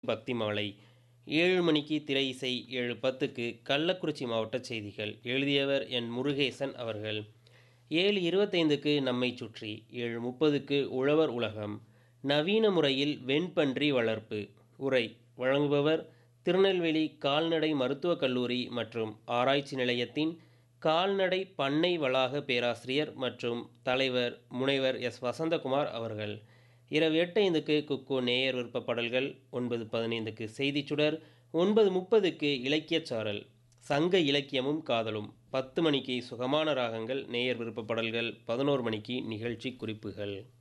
பக்தி மாலை ஏழு மணிக்கு திரை இசை ஏழு பத்துக்கு கள்ளக்குறிச்சி மாவட்ட செய்திகள் எழுதியவர் என் முருகேசன் அவர்கள் ஏழு இருபத்தைந்துக்கு நம்மை சுற்றி ஏழு முப்பதுக்கு உழவர் உலகம் நவீன முறையில் வெண்பன்றி வளர்ப்பு உரை வழங்குபவர் திருநெல்வேலி கால்நடை மருத்துவக் கல்லூரி மற்றும் ஆராய்ச்சி நிலையத்தின் கால்நடை பண்ணை வளாக பேராசிரியர் மற்றும் தலைவர் முனைவர் எஸ் வசந்தகுமார் அவர்கள் இரவு எட்டு ஐந்துக்கு குக்கு நேயர் விருப்ப பாடல்கள் ஒன்பது பதினைந்துக்கு செய்திச் சுடர் ஒன்பது முப்பதுக்கு இலக்கியச் சாரல் சங்க இலக்கியமும் காதலும் பத்து மணிக்கு சுகமான ராகங்கள் நேயர் விருப்ப பாடல்கள் பதினோரு மணிக்கு நிகழ்ச்சி குறிப்புகள்